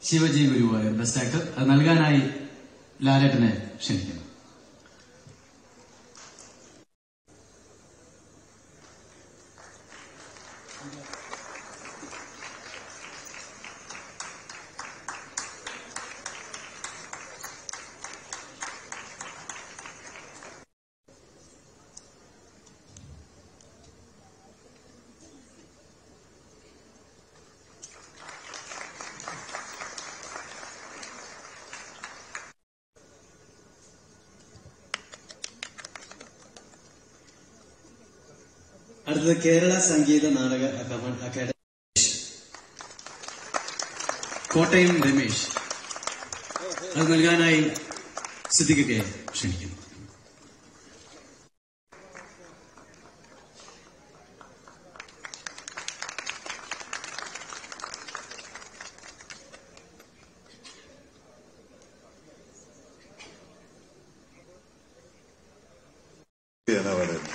Shivaji Guruvayur best actor അത് നൽകാനായി ലാലേട്ടനെ ക്ഷണിക്കുന്നു അടുത്തത് കേരള സംഗീത നാടക അക്കാമ- അക്കാദമി കോട്ടയം രമേശ് അത് നൽകാനായി സിദ്ദിഖിക്കെ ക്ഷണിക്കുന്നു ചെയ്യാനാ പറയുന്നത്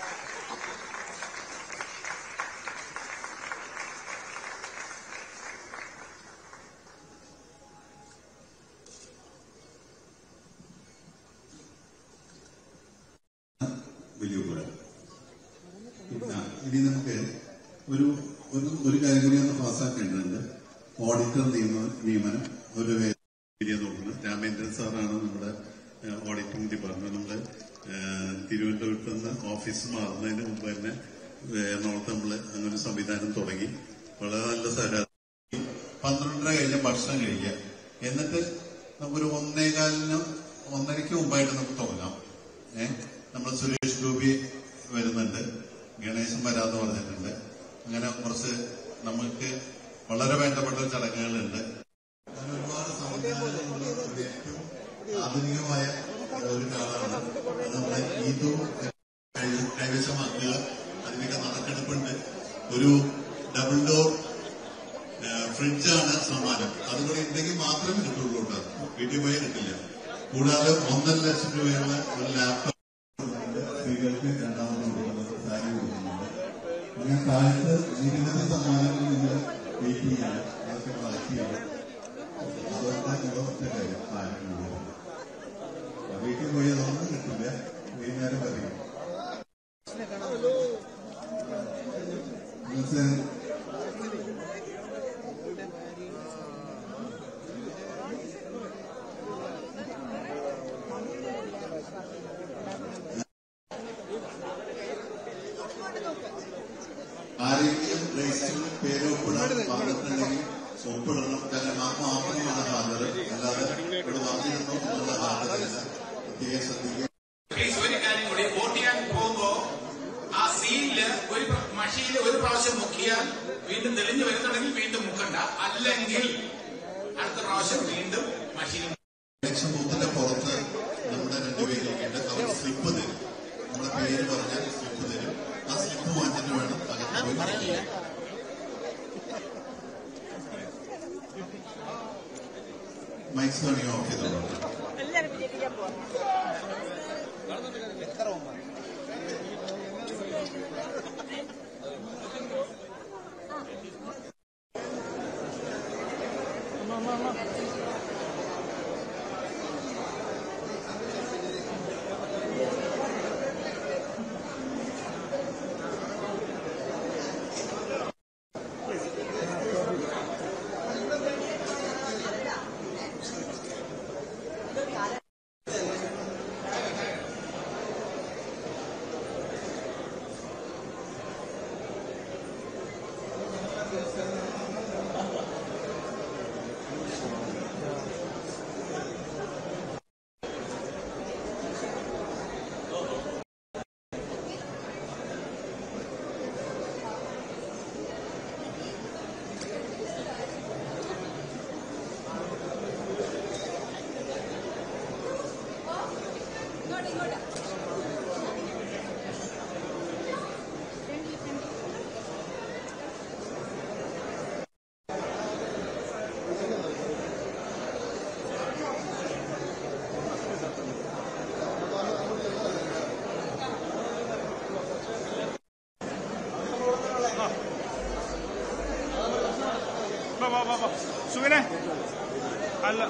വലിയ ഉപകാരം പിന്നെ ഇനി നമുക്ക് ഒരു ഒരു ഒരു കാര്യം കൂടി ഒന്ന് പാസ്സാക്കേണ്ടതുണ്ട് ഓഡിറ്റർ നിയമ നിയമനം ഒരു ഏരിയ നോക്കുന്നത് രാമേന്ദ്രൻ സാറാണ് നമ്മുടെ ഏഹ്, ഓഡിറ്റിംഗ് ഡിപ്പാർട്ട്മെന്റ് നമ്മുടെ ഏഹ്, തിരുവനന്തപുരത്ത് നിന്ന് ഓഫീസ് മാറുന്നതിന് മുമ്പ് തന്നെ എറണാകുളത്ത് നമ്മൾ അങ്ങനെ ഒരു സംവിധാനം തുടങ്ങി വളരെ നല്ല സഹകരണം പന്ത്രണ്ടര കഴിഞ്ഞ ഭക്ഷണം കഴിക്കുക എന്നിട്ട് നമുക്കൊരു ഒന്നേകാലിന് ഒന്നരയ്ക്ക് മുമ്പായിട്ട് നമുക്ക് തുടങ്ങാം ഏഹ് നമ്മൾ സുരേഷ് ഗോപി വരുന്നുണ്ട് ഗണേശൻ വരാന്ന് പറഞ്ഞിട്ടുണ്ട് അങ്ങനെ കുറച്ച് നമുക്ക് വളരെ വേണ്ടപ്പെട്ട ചടങ്ങുകളുണ്ട് അങ്ങനെ ഒരുപാട് സംവിധാനങ്ങളുള്ള ഒരു ഏറ്റവും ആധുനികമായ ഒരു കാലമാണ് അത് നമ്മുടെ ഈദു കൈ- കൈവശമാക്കുക അതിനൊക്കെ നറുക്കെടുപ്പുണ്ട് ഒരു ഡബിൾ ഡോർ ഫ്രിഡ്ജാണ് സമ്മാനം അതുകൂടി ഉണ്ടെങ്കിൽ മാത്രമേ കിട്ടുള്ളൂ കേട്ടോ വീട്ടിൽ പോയാൽ കിട്ടില്ല കൂടാതെ ഒന്നര ലക്ഷം രൂപയുള്ള ഒരു ലാപ്ടോപ്പ് സ്ത്രീകൾക്ക് രണ്ടാമത് കൊടുക്കുന്നത് സാരി കൊടുക്കുന്നുണ്ട് അങ്ങനെ താഴത്ത് നിരവധി സമ്മാനങ്ങൾ നിങ്ങൾ വെയിറ്റ് ചെയ്യാണ് അതൊക്കെ കളക്ട് ചെയ്യണം അതൊക്കെ ഒറ്റ കാര്യം താരങ്ങളുള്ളത് വീട്ടിൽ പോയി അതൊന്നും കിട്ടില്ല വൈകുന്നേരം പറയും മനസ്സിലായി ആരെങ്കിലും രജിസ്റ്ററിൽ പേര് ഒപ്പിടാൻ പറഞ്ഞിട്ടുണ്ടെങ്കിൽ ഒപ്പിടണം കാരണം ആ മാത്രമാണ് ഹാജർ അല്ലാതെ ഇവിടെ വന്നിരുന്നു എന്നുള്ള ഹാജരല്ല പ്രത്യേകം ശ്രദ്ധിക്കുക പ്ലീസ് ഒരു കാര്യം കൂടി വോട്ട് ചെയ്യാൻ പോകുമ്പോ ആ സീലില് ഒരു പ്ര- മഷിയില് ഒരു പ്രാവശ്യം മുക്കിയാൽ വീണ്ടും തെളിഞ്ഞു വരുന്നുണ്ടെങ്കിൽ വീണ്ടും മുക്കണ്ട അല്ലെങ്കിൽ അടുത്ത പ്രാവശ്യം വീണ്ടും മഷിയിൽ ഇലക്ഷൻ ബൂത്തിന്റെ പുറത്ത് നമ്മുടെ രണ്ടുപേരിലേക്കുണ്ട് അവർ സ്ലിപ്പ് തരും നമ്മുടെ പേര് പറഞ്ഞാൽ സ്ലിപ്പ് തരും ആ സ്ലിപ്പ് വാങ്ങിച്ചിട്ട് വേണം അകത്ത് പോയി ഇരിക്കാൻ. മൈക്സ് വേണമെങ്കിൽ ഓഫ് ചെയ്തോളൂ എല്ലാരും വിജയിപ്പിക്കാൻ പോവാം വാ വാ വാ വാ സുവിനെ അല്ല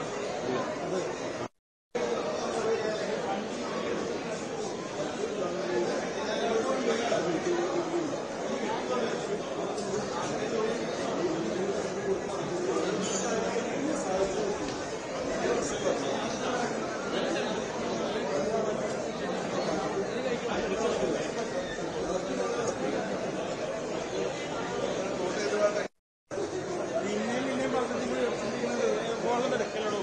പിന്നെയും പിന്നെയും പറഞ്ഞിട്ട് ഫോണിൽ തിരക്കലടോ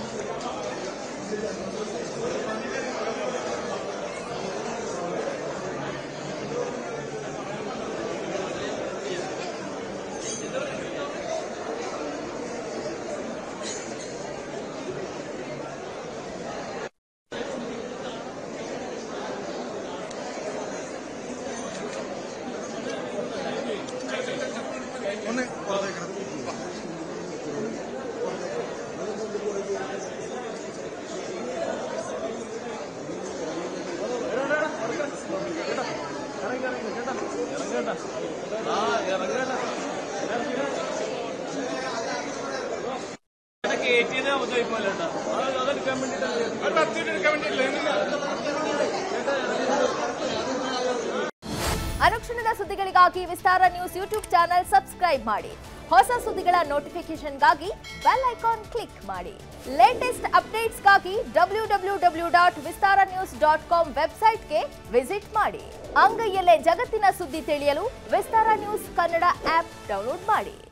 ഒന്ന് പുറത്തേക്കണം കയറ്റിയത് അബദ്ധമായി പോലെ അതെടുക്കാൻ വേണ്ടിട്ടല്ലേ അത് കത്തിയിട്ട് എടുക്കാൻ വേണ്ടിയിട്ടില്ല ಅನುಕ್ಷಣದ ಸುದ್ದಿಗಳಿಗಾಗಿ Vistara news YouTube channel subscribe ಮಾಡಿ ಹೊಸ ಸುದ್ದಿಗಳ ನೋಟಿಫಿಕೇಶನ್ಗಾಗಿ ಬೆಲ್ ಐಕಾನ್ ಕ್ಲಿಕ್ ಮಾಡಿ ಲೇಟೆಸ್ಟ್ ಅಪ್ಡೇಟ್ಸ್ಗಾಗಿ W W W dot Vistara news dot com ವೆಬ್ಸೈಟ್ಗೆ ವಿಸಿಟ್ ಮಾಡಿ ಅಂಗೈಯಲ್ಲೇ ಜಗತ್ತಿನ ಸುದ್ದಿ ತಿಳಿಯಲು Vistara news Kannada app download ಮಾಡಿ